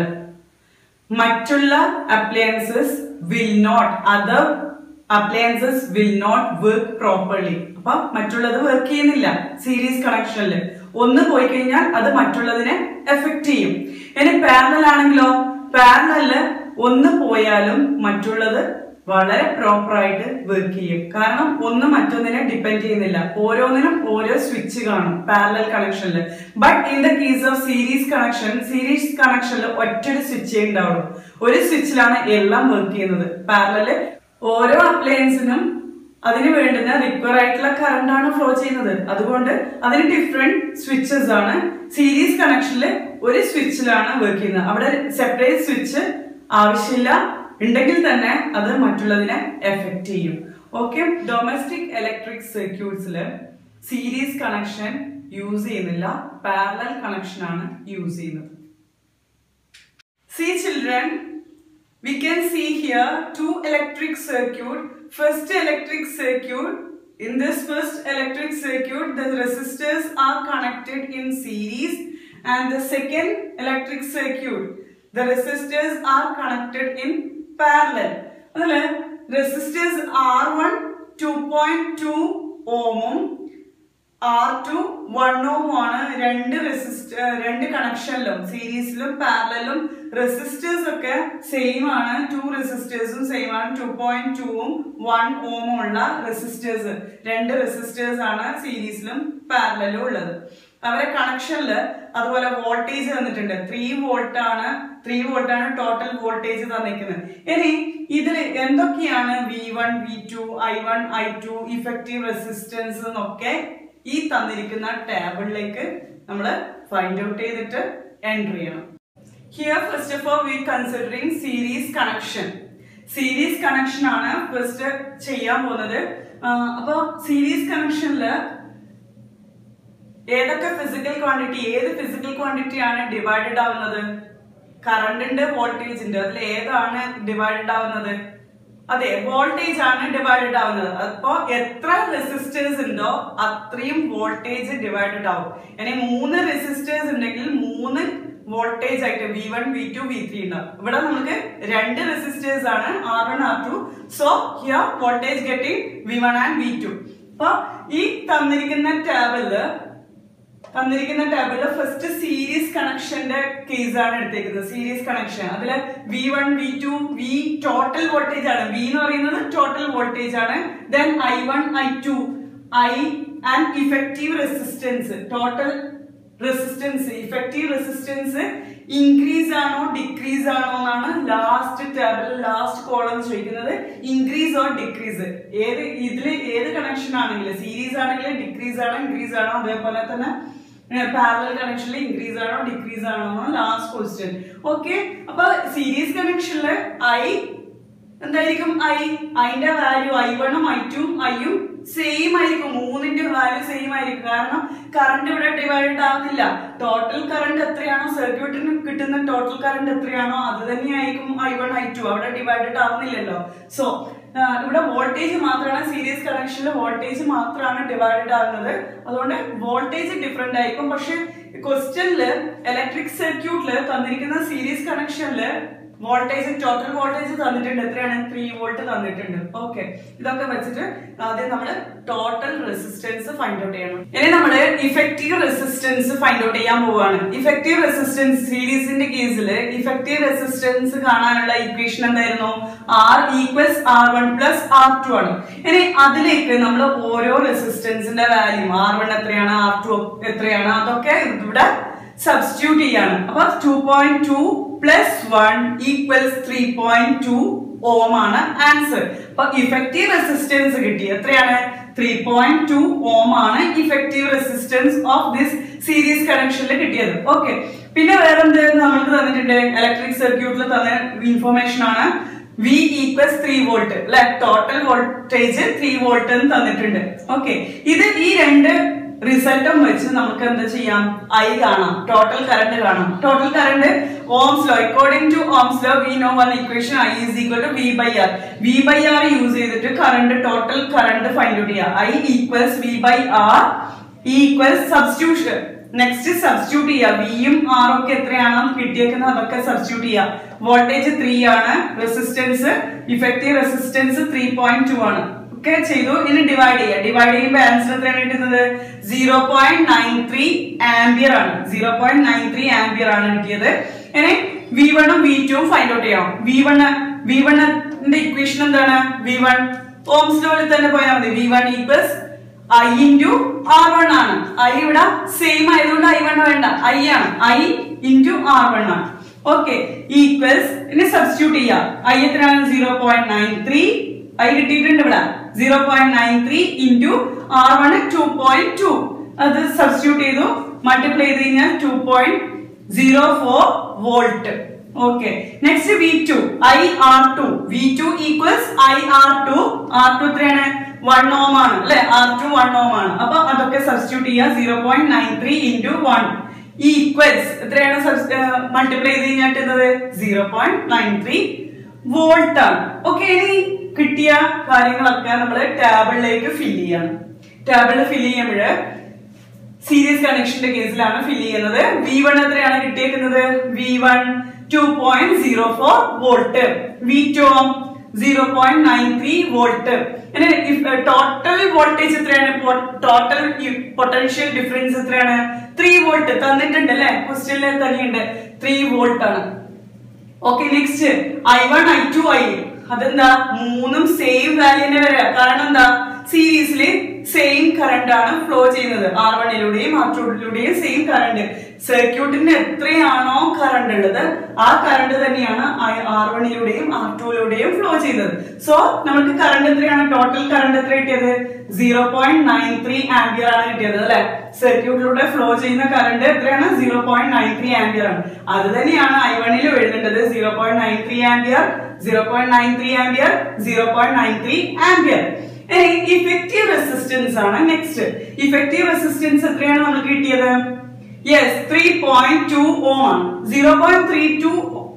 മറ്റുള്ള appliances will not other appliances will not work properly അപ്പൊ മറ്റുള്ളത് വർക്ക് ചെയ്യുന്നില്ല സീരീസ് കണക്ഷനിൽ ഒന്ന് പോയി കഴിഞ്ഞാൽ അത് മറ്റുള്ളതിനെ എഫക്ട് ചെയ്യും ഇനി പാരലൽ ആണെങ്കിലോ പാരലല് ഒന്ന് പോയാലും മറ്റുള്ളത് വളരെ പ്രോപ്പർ ആയിട്ട് വർക്ക് ചെയ്യും കാരണം ഒന്ന് മറ്റൊന്നിനെ ഡിപ്പെൻഡ് ചെയ്യുന്നില്ല ഓരോന്നിനും ഓരോ സ്വിച്ച് കാണും പാരലൽ കണക്ഷനിൽ but in the case of series connection series കണക്ഷനിൽ ഒറ്റൊരു സ്വിച്ചേ ഉണ്ടാവുള്ളൂ ഒരു സ്വിച്ചിലാണ് എല്ലാം വർക്ക് ചെയ്യുന്നത് പാരലല് ഓരോ അപ്ലയൻസിനും അതിന് വേണ്ടുന്ന റിക്വയർ ആയിട്ടുള്ള കറണ്ട് ആണ് ഫ്ലോ ചെയ്യുന്നത് അതുകൊണ്ട് അതിന് ഡിഫറെന്റ് സ്വിച്ചസ് ആണ് സീരീസ് കണക്ഷനിൽ ഒരു സ്വിച്ചിലാണ് വർക്ക് ചെയ്യുന്നത് അവിടെ സെപ്പറേറ്റ് സ്വിച്ച് ആവശ്യമില്ല ഉണ്ടെങ്കിൽ തന്നെ അത് മറ്റുള്ളതിനെ എഫക്ട് ചെയ്യും ഓക്കെ ഡൊമസ്റ്റിക് ഇലക്ട്രിക് സർക്യൂട്ട്സിൽ സീരീസ് കണക്ഷൻ യൂസ് ചെയ്യുന്നില്ല പാരലൽ കണക്ഷൻ ആണ് യൂസ് ചെയ്യുന്നത് see children we can see here two electric circuit. First electric circuit, in this first electric circuit, the resistors are connected in series and the second electric circuit, the resistors are connected in parallel. അതില് resistors R1 2.2 ഓമും R two one ohm ആണ് രണ്ട് resistor രണ്ട് കണക്ഷനിലും സീരീസിലും പാരലും resistors ഒക്കെ same ആണ് ടു റെസിസ്റ്റേഴ്സും സെയിം ആണ് ടു പോയിന്റ് ടൂവും വൺ ഓമും ഉള്ള റെസിസ്റ്റേഴ്സ് രണ്ട് റെസിസ്റ്റേഴ്സ് ആണ് സീരീസിലും പാരലും ഉള്ളത് അവരെ കണക്ഷനിൽ അതുപോലെ വോൾട്ടേജ് തന്നിട്ടുണ്ട് ത്രീ വോൾട്ട് ആണ് ത്രീ വോൾട്ട് ആണ് ടോട്ടൽ വോൾട്ടേജ് തന്നിരിക്കുന്നത് ഇനി ഇതിൽ എന്തൊക്കെയാണ് V one V two I one I two effective resistance എന്നൊക്കെ ഈ തന്നിരിക്കുന്ന ടേബിളിലേക്ക് നമ്മൾ ഫൈൻഡ് ഔട്ട് ചെയ്തിട്ട് എൻറ്റർ ചെയ്യണം here first of all we considering series connection series connection ആണ് ഫസ്റ്റ് ചെയ്യാൻ പോകുന്നത് അപ്പൊ സീരീസ് കണക്ഷനിൽ ഏതൊക്കെ ഫിസിക്കൽ ക്വാണ്ടിറ്റി ഏത് ഫിസിക്കൽ ക്വാണ്ടിറ്റി ആണ് ഡിവൈഡഡ് ആവുന്നത് കറണ്ടിന്റെ വോൾട്ടേജ് ഉണ്ട് അതിൽ ഏതാണ് ഡിവൈഡഡ് ആവുന്നത് അതെ വോൾട്ടേജ് ആണ് ഡിവൈഡഡ് ആവുന്നത് അപ്പോ എത്ര റെസിസ്റ്റേഴ്സ് ഉണ്ടോ അത്രയും വോൾട്ടേജ് ഡിവൈഡഡ് ആവും ഇനി മൂന്ന് റെസിസ്റ്റേഴ്സ് ഉണ്ടെങ്കിൽ മൂന്ന് വോൾട്ടേജ് ആയിട്ട് V one V two V three ഉണ്ടാവും ഇവിടെ നമുക്ക് രണ്ട് റെസിസ്റ്റേഴ്സ് ആണ് R one R two so here voltage getting V one and V two അപ്പൊ ഈ തന്നിരിക്കുന്ന ടേബിളില് തന്നിരിക്കുന്ന ടേബിളില് ഫസ്റ്റ് സീരീസ് കണക്ഷന്റെ കേസ് ആണ് എടുത്തേക്കുന്നത് സീരീസ് കണക്ഷൻ അതില് V one V two V total voltage ആണ് വി എന്ന് പറയുന്നത് ടോട്ടൽ വോൾട്ടേജ് ആണ് then I one I two I and effective resistance total resistance effective resistance increase ആണോ ഡിക്രീസ് ആണോ എന്നാണ് ലാസ്റ്റ് ടേബിൾ ലാസ്റ്റ് കോളം ചോദിക്കുന്നത് increase or decrease ഏത് ഇതില് ഏത് കണക്ഷൻ ആണെങ്കിലും സീരീസ് ആണെങ്കിൽ ഡിക്രീസ് ആണോ ഇൻക്രീസ് ആണോ അതേപോലെ തന്നെ പാരലൽ കണക്ഷനിൽ ഇൻക്രീസ് ആണോ ഡിക്രീസ് ആണോ എന്നാണ് ലാസ്റ്റ് ക്വസ്റ്റ്യൻ ഓക്കെ അപ്പൊ സീരീസ് കണക്ഷനില് ഐ എന്തായിരിക്കും ഐ അതിന്റെ വാല്യൂ ഐ വണ്ണും ഐ ടും ഐയും സെയിം ആയിരിക്കും മൂന്നിന്റെ വാല്യൂ സെയിം ആയിരിക്കും കാരണം കറണ്ട് ഇവിടെ ഡിവൈഡ് ആവുന്നില്ല ടോട്ടൽ കറണ്ട് എത്രയാണോ സർക്യൂട്ടിന് കിട്ടുന്ന ടോട്ടൽ കറണ്ട് എത്രയാണോ അത് തന്നെയായിരിക്കും ഐ വൺ ഐ ടു അവിടെ ഡിവൈഡഡ് ആവുന്നില്ലല്ലോ സോ ഇവിടെ വോൾട്ടേജ് മാത്രമാണ് സീരീസ് കണക്ഷനിൽ വോൾട്ടേജ് മാത്രമാണ് ഡിവൈഡഡ് ആകുന്നത് അതുകൊണ്ട് വോൾട്ടേജ് ഡിഫറെന്റ് ആയിരിക്കും പക്ഷെ ക്വസ്റ്റ്യനില് ഇലക്ട്രിക് സർക്യൂട്ടില് തന്നിരിക്കുന്ന സീരീസ് കണക്ഷനില് വോൾട്ടേജ് ടോട്ടൽ വോൾട്ടേജ് തന്നിട്ടുണ്ട് എത്രയാണ് ത്രീ വോൾട്ട് തന്നിട്ടുണ്ട് ഓക്കെ ഇതൊക്കെ വെച്ചിട്ട് ആദ്യം നമ്മൾ ടോട്ടൽ റെസിസ്റ്റൻസ് ഫൈൻഡ് ഔട്ട് ചെയ്യണം ഇനി നമ്മൾ ഇഫക്റ്റീവ് റെസിസ്റ്റൻസ് ഫൈൻഡ് ഔട്ട് ചെയ്യാൻ പോവാണ് ഇഫക്റ്റീവ് റെസിസ്റ്റൻസ് സീരീസിന്റെ കേസിൽ ഇഫക്റ്റീവ് റെസിസ്റ്റൻസ് കാണാനുള്ള ഇക്വേഷൻ എന്തായിരുന്നു R equals R one plus R two ആണ് ഇനി അതിലേക്ക് നമ്മൾ ഓരോ റെസിസ്റ്റൻസിന്റെ വാല്യൂ ആർ വൺ എത്രയാണ് ആർ ടു എത്രയാണ് അതൊക്കെ ഇവിടെ സബ്സ്റ്റിറ്റ്യൂട്ട് ചെയ്യാണ് അപ്പൊ two point two plus one equals three point two ohm ആണ് ആൻസർ അപ്പൊ ഇഫക്റ്റീവ് റെസിസ്റ്റൻസ് കിട്ടി എത്രയാണ് ത്രീ പോയിന്റ് ടു ഓം ആണ് effective resistance of this series കണക്ഷനിൽ കിട്ടിയത് ഓക്കെ പിന്നെ വേറെന്ത് നമ്മൾക്ക് തന്നിട്ടുണ്ട് ഇലക്ട്രിക് സർക്യൂട്ടിൽ തന്ന ഇൻഫോർമേഷൻ ആണ് വി ഈക്വൽസ് ത്രീ വോൾട്ട് അല്ലെ ടോട്ടൽ വോൾട്ടേജ് ത്രീ വോൾട്ട് എന്ന് തന്നിട്ടുണ്ട് ഓക്കെ ഇത് ഈ രണ്ട് റിസൾട്ടും വെച്ച് നമുക്ക് എന്താ ചെയ്യാം ഐ കാണാം ടോട്ടൽ കറണ്ട് കാണാം total current Ohm's law according to Ohm's law we know one equation I is equal to V by R V by R use ചെയ്തിട്ട് current total current find out ചെയ്യാം I equals V by R equals substitution next substitute ചെയ്യാം വിയും ആറും ഒക്കെ എത്രയാണോ കിട്ടിയേക്കുന്നത് അതൊക്കെ substitute ചെയ്യാം വോൾട്ടേജ് ത്രീ ആണ് resistance effective resistance three point two ആണ് ഒക്കെ ചെയ്തു ഇനി ഡിവൈഡ് ചെയ്യുക ഡിവൈഡ് ചെയ്യുമ്പോൾ ആൻസർ എത്രയാണ് കിട്ടുന്നത് zero point nine three ampere ആണ് zero point nine three ampere ആണ് കിട്ടിയത് ഇനി വി വണ്ണും വി ടുവും ഫൈൻഡ് ഔട്ട് ചെയ്യാം വി വൺ വി വണ്ണിന്റെ ഇക്വേഷൻ എന്താണ് വി വൺ ഓംസ് ലോയിൽ തന്നെ പോയാൽ മതി V one equals I into R one ആണ് ഐ ഇവിടെ സെയിം ആയതുകൊണ്ട് ഐ വൺ വേണ്ട ഐ ആണ് ഐ ഇൻറ്റു ആർ വൺ ആണ് ഓക്കെ ഈക്വൽസ് ഇനി സബ്സ്റ്റിറ്റ്യൂട്ട് ചെയ്യാം ഐ എത്രയാണ് zero point nine three I കിട്ടിയിട്ടുണ്ട് ഇവിടെ zero point nine three into R one two point two അത് സബ്സ്റ്റിറ്റ്യൂട്ട് ചെയ്തു മൾട്ടിപ്ലൈ ചെയ്ത് കഴിഞ്ഞാൽ two point zero four volt okay next V two I R two V two equals I R two R two എത്രയാണ് one ohm ആണ് അല്ലെ R two one ohm ആണ് അപ്പൊ അതൊക്കെ സബ്സ്റ്റിറ്റ്യൂട്ട് ചെയ്യുക zero point nine three into one equals എത്രയാണ് multiply ചെയ്ത് കഴിഞ്ഞിട്ടുള്ളത് zero point nine three volt ആണ് ഓക്കെ ഇനി കിട്ടിയ കാര്യങ്ങളൊക്കെ നമ്മൾ ടാബിളിലേക്ക് ഫില്ല് ചെയ്യണം ടാബിളിൽ ഫില്ല് ചെയ്യുമ്പോൾ സീരീസ് കണക്ഷന്റെ കേസിലാണ് ഫില്ല് ചെയ്യുന്നത് വി വൺ എത്രയാണ് കിട്ടിയേക്കുന്നത് V one two point zero four volt V two zero point nine three volt total voltage എത്രയാണ് ടോട്ടൽ പൊട്ടൻഷ്യൽ ഡിഫറൻസ് എത്രയാണ് ത്രീ വോൾട്ട് തന്നിട്ടുണ്ട് അല്ലെ ക്വസ്റ്റ്യനിൽ തന്നെയുണ്ട് ത്രീ വോൾട്ട് ആണ് okay next I one I two I അതെന്താ മൂന്നും സെയിം വാല്യൂന്നെ വരിക കാരണം എന്താ സീരീസിൽ സെയിം കറണ്ട് ആണ് ഫ്ലോ ചെയ്യുന്നത് ആർ വണ്ണിലൂടെയും ആർ ടൂയിലൂടെയും സെയിം കറണ്ട് സർക്യൂട്ടിന് എത്രയാണോ കറണ്ട് ഉള്ളത് ആ കറണ്ട് തന്നെയാണ് ആർ വണ്ണിലൂടെയും ആർ ടൂയിലൂടെയും ഫ്ലോ ചെയ്യുന്നത് സോ നമുക്ക് കറണ്ട് എത്രയാണ് ടോട്ടൽ കറണ്ട് എത്ര കിട്ടിയത് zero point nine three ampere ആണ് കിട്ടിയത് അല്ലെ സർക്യൂട്ടിലൂടെ ഫ്ലോ ചെയ്യുന്ന കറണ്ട് എത്രയാണ് zero point nine three ampere ആണ് അത് തന്നെയാണ് ഐ വണ്ണിലും എഴുതേണ്ടത് zero point nine three ampere zero point nine three ampere zero point nine three ampere effective resistance ആണ് നെക്സ്റ്റ് ഇഫക്റ്റീവ് റെസിസ്റ്റൻസ് എത്രയാണ് നമുക്ക് കിട്ടിയത് yes three point two ohm ആണ് zero point three two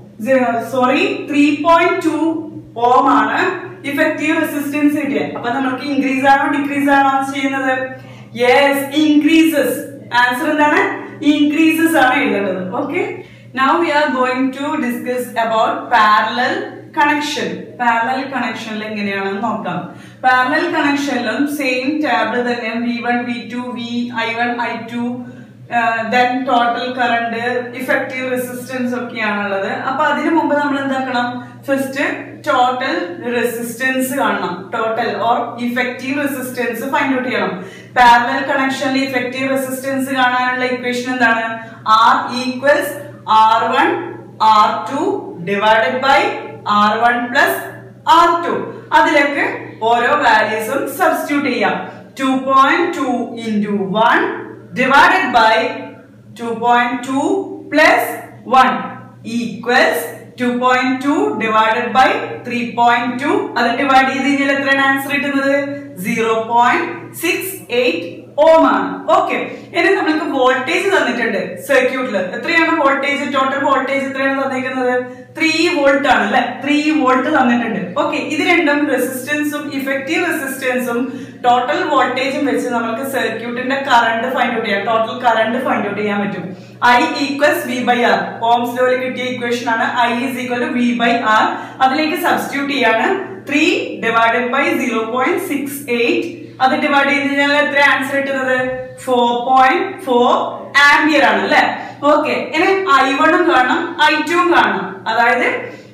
sorry three point two ohm ആണ് effective resistance കിട്ടിയത് അപ്പൊ നമുക്ക് increase ആണോ ഡിക്രീസ് ആണോ ചെയ്യുന്നത് യെസ് ഇൻക്രീസസ് ആൻസർ എന്താണ് ഇൻക്രീസസ് ആണ് എഴുതേണ്ടത് okay now we are going to discuss about parallel connection parallel കണക്ഷനിൽ എങ്ങനെയാണെന്ന് നോക്കാം പാരലൽ കണക്ഷനിലും സെയിം ടാബിൾ തന്നെ V one V two V I one I two then total current effective resistance ഒക്കെയാണുള്ളത് അപ്പൊ അതിനു മുമ്പ് നമ്മൾ എന്താക്കണം ഫസ്റ്റ് ടോട്ടൽ റെസിസ്റ്റൻസ് കാണണം total or effective resistance find out ചെയ്യണം പാരലൽ കണക്ഷനിൽ ഇഫക്റ്റീവ് റെസിസ്റ്റൻസ് കാണാനുള്ള ഇക്വേഷൻ എന്താണ് R equals R one R two divided by R one plus R two അതിലേക്ക് ഓരോ വാല്യൂസും സബ്സ്റ്റിറ്റ്യൂട്ട് ചെയ്യാം two point two into one divided by two point two plus one equals two point two divided by three point two അത് divide ചെയ്ത് കഴിഞ്ഞാൽ എത്രയാണ് answer കിട്ടുന്നത് zero point six eight ohm ആണ് ഓക്കെ ഇനി നമുക്ക് വോൾട്ടേജ് തന്നിട്ടുണ്ട് സർക്യൂട്ടിൽ എത്രയാണ് വോൾട്ടേജ് ടോട്ടൽ വോൾട്ടേജ് എത്രയാണ് തന്നിരിക്കുന്നത് ത്രീ വോൾട്ട് ആണ് അല്ലെ ത്രീ വോൾട്ട് തന്നിട്ടുണ്ട് ഓക്കെ ഇത് രണ്ടും റെസിസ്റ്റൻസും ഇഫക്റ്റീവ് റെസിസ്റ്റൻസും ടോട്ടൽ വോൾട്ടേജും വെച്ച് നമുക്ക് സർക്യൂട്ടിന്റെ കറണ്ട് ഫൈൻഡ് ഔട്ട് ചെയ്യാം ടോട്ടൽ കറണ്ട് ഫൈൻഡ് ഔട്ട് ചെയ്യാൻ പറ്റും I equals V by R Ohm's ലോയിൽ കിട്ടിയ ഇക്വേഷൻ ആണ് I is equal to V by R അതിലേക്ക് സബ്സ്റ്റിറ്റ്യൂട്ട് ചെയ്യാണ് three divided by zero point six eight അത് ഡിവൈഡ് ചെയ്ത് കഴിഞ്ഞാൽ എത്ര ആൻസർ കിട്ടുന്നത് ഫോർ പോയിന്റ് ഫോർ ആംബിയർ ആണ് അല്ലെ ഓക്കെ ഇനി ഐ വണ്ണും കാണണം ഐ ടുവും കാണണം അതായത്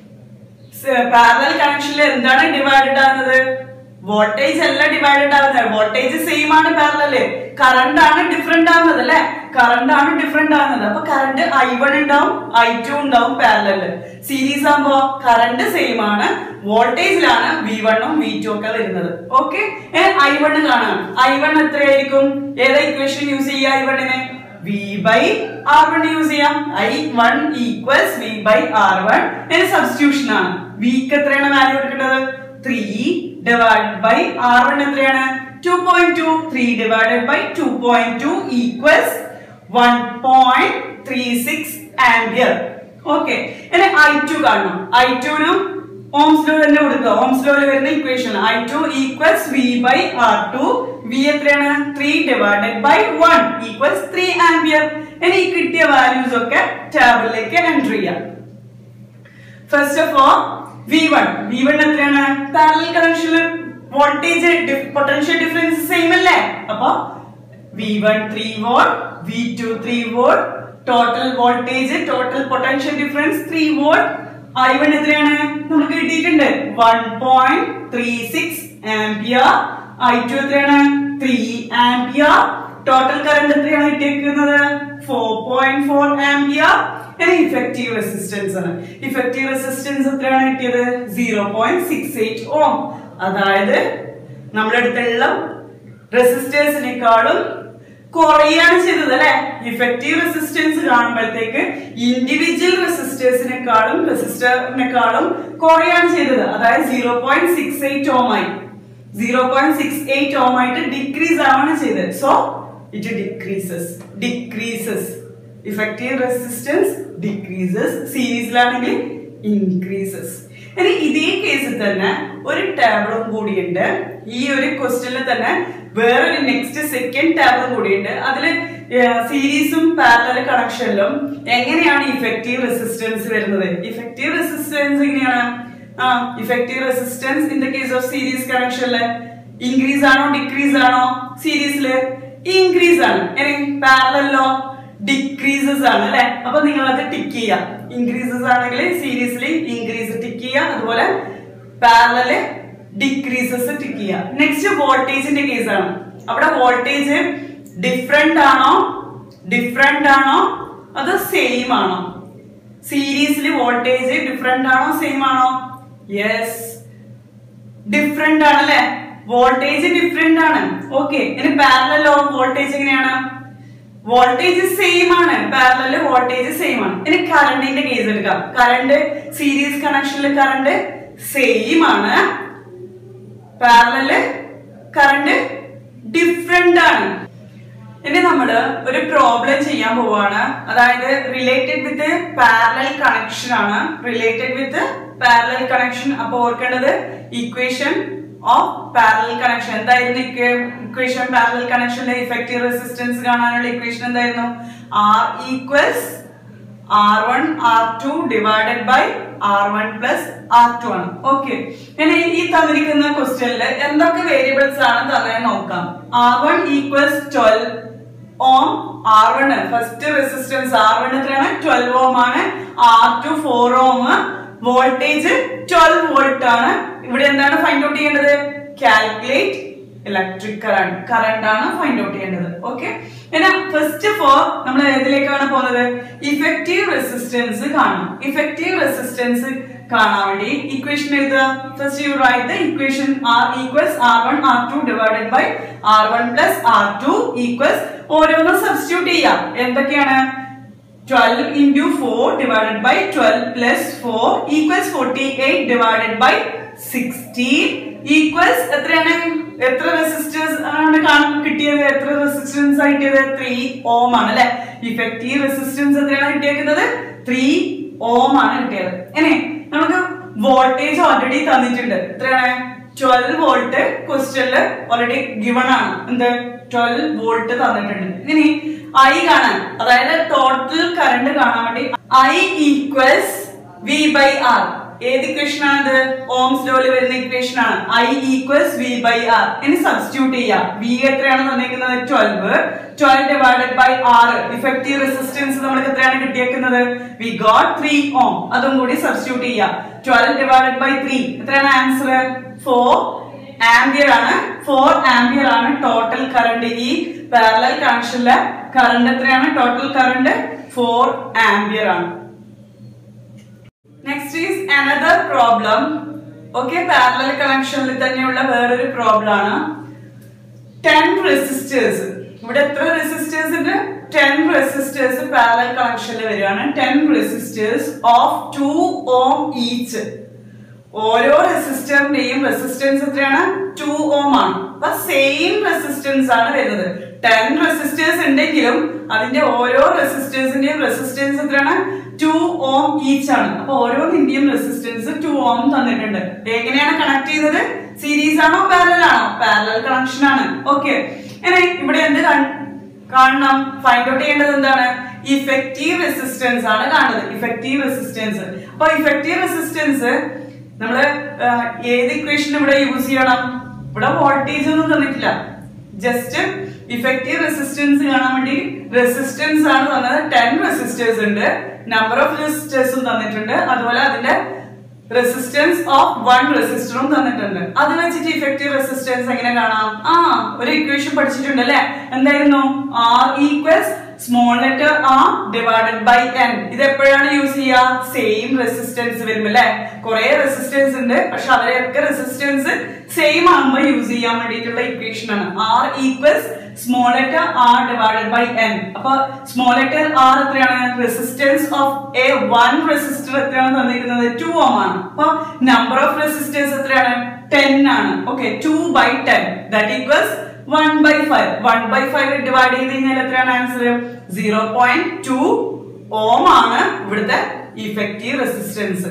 പാരലൽ കണക്ഷനിൽ എന്താണ് ഡിവൈഡഡ് ആകുന്നത് വോൾട്ടേജ് അല്ല ഡിവൈഡഡ് ആവുന്നത് വോൾട്ടേജ് സെയിം ആണ് പാരലല് കറണ്ട് ആണ് ഡിഫറെന്റ് ആവുന്നത് അല്ലെ കറണ്ട് ആണ് ഡിഫറെന്റ് ആവുന്നത് അപ്പൊ കറണ്ട് ഐ വൺ ഉണ്ടാവും ഐ ടു ഉണ്ടാവും പാരലല് സീരീസ് ആകുമ്പോ കറണ്ട് സെയിം ആണ് വോൾട്ടേജിലാണ് വി വണ്ണും വി ടു ഒക്കെ വരുന്നത് ഓക്കെ ഐ വൺ കാണാം ഐ വൺ എത്രയായിരിക്കും ഏതാ ഇക്വേഷൻ യൂസ് ചെയ്യുക ഐ വണ്ണിന് V by R one use ചെയ്യാം I one equals V by R one ഇതിന് സബ്സ്റ്റിറ്റ്യൂഷൻ ആണ് വിക്ക് എത്രയാണ് വാല്യൂ എടുക്കേണ്ടത് three divide by R one എത്രയാണ് two point two three divided by two point two equals one point three six ampere okay ഇനി I two കാണണം I ടുവിനും ohm's law തന്നെ കൊടുക്കുക ഓംസ് ലോയിൽ വരുന്ന equation I two equals V by R two V എത്രയാണ് three divided by one equals three ampere ഇനി ഈ കിട്ടിയ വാല്യൂസ് ഒക്കെ ടാബിളിലേക്ക് എൻറ്റർ ചെയ്യാം first of all V one V one എത്രയാണ് പാരലൽ കണക്ഷനിൽ വോൾട്ടേജ് പൊട്ടൻഷ്യൽ ഡിഫറൻസ് സെയിം അല്ലേ അപ്പൊ V one three volt V two three volt total voltage total potential difference three volt I one എത്രയാണ് നമുക്ക് കിട്ടിയിട്ടുണ്ട് one point three six ampere I two എത്രയാണ് three ampere total current എത്രയാണ് കിട്ടിയിരിക്കുന്നത് four point four ampere effective resistance ആണ് effective resistance എത്രയാണ് കിട്ടിയത് zero point six eight ohm അതായത് നമ്മുടെ അടുത്തുള്ള റെസിസ്റ്റേഴ്സിനേക്കാളും കുറയാണ് ചെയ്തത് അല്ലെ ഇഫക്റ്റീവ് റെസിസ്റ്റൻസ് കാണുമ്പോഴത്തേക്ക് ഇൻഡിവിജ്വൽ റെസിസ്റ്റേഴ്സിനെക്കാളും റെസിസ്റ്ററിനെക്കാളും കുറയാണ് ചെയ്തത് അതായത് zero point six eight ohm ആയി zero point six eight ohm ആയിട്ട് ഡിക്രീസ് ആവാണ് ചെയ്തത് so it decreases decreases effective resistance decreases സീരീസിലാണെങ്കിൽ ഇൻക്രീസസ് ഇനി ഇതേ കേസിൽ തന്നെ ഒരു ടേബിളും കൂടിയുണ്ട് ഈ ഒരു ക്വസ്റ്റ്യനിൽ തന്നെ വേറൊരു നെക്സ്റ്റ് സെക്കൻഡ് ടേബിളും കൂടിയുണ്ട് അതില് സീരീസും പാരലൽ കണക്ഷനിലും എങ്ങനെയാണ് ഇഫക്റ്റീവ് റെസിസ്റ്റൻസ് വരുന്നത് ഇഫക്റ്റീവ് റെസിസ്റ്റൻസ് എങ്ങനെയാണ് ആ effective resistance in the case of series കണക്ഷനില് ഇൻക്രീസ് ആണോ ഡിക്രീസ് ആണോ സീരീസില് ഇൻക്രീസ് ആണ് ഇനി പാരലല്ലോ ഡിക്രീസസ് ആണ് അല്ലെ അപ്പൊ നിങ്ങൾ അത് ടിക്ക് ചെയ്യാം ഇൻക്രീസസ് ആണെങ്കിൽ സീരീസിൽ ഇൻക്രീസ് ടിക്ക് ചെയ്യാം അതുപോലെ പാരലല് ഡിക്രീസസ് ടിക്ക് ചെയ്യാം നെക്സ്റ്റ് വോൾട്ടേജിന്റെ കേസ് ആണ് അവിടെ വോൾട്ടേജ് ഡിഫറെന്റ് ആണോ ഡിഫറെന്റ് ആണോ അത് സെയിം ആണോ സീരീസിൽ വോൾട്ടേജ് ഡിഫറെന്റ് ആണോ സെയിം ആണോ യെസ് ഡിഫറെന്റ് ആണ് അല്ലെ വോൾട്ടേജ് ഡിഫറെന്റ് ആണ് ഓക്കെ ഇനി പാരലല്ലോ വോൾട്ടേജ് എങ്ങനെയാണ് വോൾട്ടേജ് സെയിം ആണ് പാരലല് വോൾട്ടേജ് സെയിം ആണ് ഇനി കറണ്ടിന്റെ കേസ് എടുക്കാം കറണ്ട് സീരീസ് കണക്ഷനിൽ കറണ്ട് സെയിം ആണ് പാരലല് കറണ്ട് ഡിഫറെന്റ് ആണ് ഇനി നമ്മള് ഒരു പ്രോബ്ലം ചെയ്യാൻ പോവാണ് അതായത് റിലേറ്റഡ് വിത്ത് പാരലൽ കണക്ഷൻ ആണ് റിലേറ്റഡ് വിത്ത് പാരലൽ കണക്ഷൻ അപ്പൊ ഓർക്കേണ്ടത് ഇക്വേഷൻ ഓഫ് പാരലൽ കണക്ഷൻ എന്തായിരുന്നു ഇക്വേഷൻ പാരലൽ കണക്ഷനിലെ ഇഫക്റ്റീവ് റെസിസ്റ്റൻസ് കാണാനുള്ള ഇക്വേഷൻ എന്തായിരുന്നു R equals R one R two divided by R one plus R two ആണ് ഓക്കെ ഇനി ഈ തന്നിരിക്കുന്ന ക്വസ്റ്റ്യനിൽ എന്തൊക്കെ വേരിയബിൾസ് ആണ് തന്നെ നോക്കാം R one equals twelve ohm R one first resistance R one എത്രയാണ് ട്വൽവ് ഓം ആണ് R two four ohm voltage twelve volt ആണ് ഇവിടെ എന്താണ് ഫൈൻഡ് ഔട്ട് ചെയ്യേണ്ടത് കാൽക്കുലേറ്റ് ഇലക്ട്രിക് കറണ്ട് കറണ്ട് ആണ് ഫൈൻഡ് ഔട്ട് ചെയ്യേണ്ടത് ഓക്കെ എന്നാൽ ഫസ്റ്റ് ഓഫ് ഓൾ നമ്മൾ ഏതിലേക്കാണ് പോകുന്നത് ഇഫക്റ്റീവ് റെസിസ്റ്റൻസ് കാണണം ഇഫക്റ്റീവ് റെസിസ്റ്റൻസ് കാണാൻ വേണ്ടി ഇക്വേഷൻ എഴുതുക first you write the equation R equals R one R two divided by R one plus R two equals ഓരോന്നും സബ്സ്റ്റിറ്റ്യൂട്ട് ചെയ്യാം എന്തൊക്കെയാണ് 12 into 4 divided by 12 plus 4 equals 48 divided by 16 equals എത്രയാണ് എത്ര resistance ആണ് കാണാൻ കിട്ടിയത് എത്ര റെസിസ്റ്റൻസ് ആണ് കിട്ടിയത് ത്രീ ഓം ആണ് അല്ലെ ഇഫക്റ്റീവ് റെസിസ്റ്റൻസ് എത്രയാണ് കിട്ടിയേക്കുന്നത് ത്രീ ഓം ആണ് കിട്ടിയത് ഇനി നമുക്ക് വോൾട്ടേജ് ഓൾറെഡി തന്നിട്ടുണ്ട് എത്രയാണ് ട്വൽവ് വോൾട്ട് ക്വസ്റ്റ്യനില് ഓൾറെഡി ഗിവൺ ആണ് എന്ത് ട്വൽവ് വോൾട്ട് തന്നിട്ടുണ്ട് ഇനി ഐ കാണാൻ അതായത് ടോട്ടൽ കറണ്ട് കാണാൻ വേണ്ടി I equals V by R ഏത് ഇക്വേഷൻ ആണിത് ഓംസ് ലോയിൽ വരുന്ന ഇക്വേഷൻ ആണ് I equals V by R ഇനി സബ്സ്റ്റിറ്റ്യൂട്ട് ചെയ്യാം വി എത്രയാണ് തന്നിരിക്കുന്നത് ട്വൽവ് ട്വൽവ് ഡിവൈഡഡ് ബൈ ആറ് ഇഫക്റ്റീവ് റെസിസ്റ്റൻസ് നമ്മൾക്ക് എത്രയാണ് കിട്ടിയേക്കുന്നത് വി ഗോട്ട് ത്രീ ഓം അതും കൂടി സബ്സ്റ്റിറ്റ്യൂട്ട് ചെയ്യാം ട്വൽവ് ഡിവൈഡഡ് ബൈ ത്രീ എത്രയാണ് ആൻസർ ഫോർ ആംബിയർ ആണ് ഫോർ ആംബിയർ ആണ് ടോട്ടൽ കറണ്ട് ഈ പാരലൽ കണക്ഷനിലെ കറണ്ട് എത്രയാണ് ടോട്ടൽ കറണ്ട് ഫോർ ആംബിയർ ആണ് next is another problem okay parallel കണക്ഷനിൽ തന്നെയുള്ള വേറൊരു പ്രോബ്ലം ആണ് ടെൻ റെസിസ്റ്റേഴ്സ് ഇവിടെ എത്ര റെസിസ്റ്റേഴ്സ് ഉണ്ട് ടെൻ റെസിസ്റ്റേഴ്സ് പാരലൽ കണക്ഷനിൽ വരികയാണ് ten resistors of two ohm each ഓരോ റെസിസ്റ്ററിന്റെയും റെസിസ്റ്റൻസ് എത്രയാണ് ടു ഓം ആണ് അപ്പൊ സെയിം റെസിസ്റ്റൻസ് ആണ് വരുന്നത് ടെൻ റെസിസ്റ്റേഴ്സ് ഉണ്ടെങ്കിലും അതിന്റെ ഓരോ റെസിസ്റ്റേഴ്സിന്റെയും റെസിസ്റ്റൻസ് എത്രയാണ് ടു ഓം ഈച്ച് ആണ് അപ്പൊ ഓരോന്നിന്റെയും റെസിസ്റ്റൻസ് ടു ഓം തന്നിട്ടുണ്ട് എങ്ങനെയാണ് കണക്ട് ചെയ്യുന്നത് സീരീസ് ആണോ പാരലൽ ആണോ പാരലൽ കണക്ഷൻ ആണ് ഓക്കെ ഇവിടെ എന്ത് കൺ- കാണണം ഫൈൻഡ് ഔട്ട് ചെയ്യേണ്ടത് എന്താണ് ഇഫക്റ്റീവ് റെസിസ്റ്റൻസ് ആണ് കാണുന്നത് ഇഫക്റ്റീവ് റെസിസ്റ്റൻസ് അപ്പൊ ഇഫക്റ്റീവ് റെസിസ്റ്റൻസ് നമ്മള് ആ, ഏത് ഇക്വേഷൻ ഇവിടെ യൂസ് ചെയ്യണം ഇവിടെ വോൾട്ടേജ് ഒന്നും തന്നിട്ടില്ല ജസ്റ്റ് ഇഫക്റ്റീവ് റെസിസ്റ്റൻസ് കാണാൻ വേണ്ടി റെസിസ്റ്റൻസ് ആണ് തന്നത് ടെൻ റെസിസ്റ്റേഴ്സ് ഉണ്ട് നമ്പർ ഓഫ് റെസിസ്റ്റേഴ്സും തന്നിട്ടുണ്ട് അതുപോലെ അതിന്റെ റെസിസ്റ്റൻസ് ഓഫ് വൺ റെസിസ്റ്ററും തന്നിട്ടുണ്ട് അത് വെച്ചിട്ട് ഇഫക്റ്റീവ് റെസിസ്റ്റൻസ് എങ്ങനെ കാണാം ആ ഒരു ഇക്വേഷൻ പഠിച്ചിട്ടുണ്ട് അല്ലെ എന്തായിരുന്നു R equals small letter R divided by N ഇത് എപ്പോഴാണ് യൂസ് ചെയ്യുക സെയിം റെസിസ്റ്റൻസ് വരുമ്പോ അല്ലെ കുറെ റെസിസ്റ്റൻസ് ഉണ്ട് പക്ഷെ അവരെയൊക്കെ റെസിസ്റ്റൻസ് സെയിം ആകുമ്പോൾ യൂസ് ചെയ്യാൻ വേണ്ടിയിട്ടുള്ള ഇക്വേഷൻ ആണ് R equals small letter R divided by N അപ്പൊ സ്മോൾ ലെറ്റർ ആർ എത്രയാണ് resistance of a one resistor എത്രയാണ് തന്നിരിക്കുന്നത് ടു ഓം ആണ് അപ്പൊ നമ്പർ ഓഫ് റെസിസ്റ്റേഴ്സ് എത്രയാണ് ടെൻ ആണ് okay two by ten that equals one by five one by five divide ചെയ്ത് കഴിഞ്ഞാൽ എത്രയാണ് answer zero point two ohm ആണ് ഇവിടുത്തെ effective resistance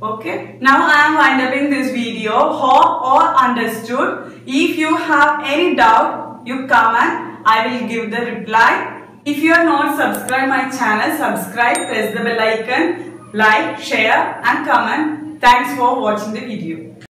Okay. Now I am wind up in this video. Hope all understood. If you have any doubt, you comment. I will give the reply. If you are not subscribed my channel, subscribe, press the bell icon, like, share and comment. Thanks for watching the video.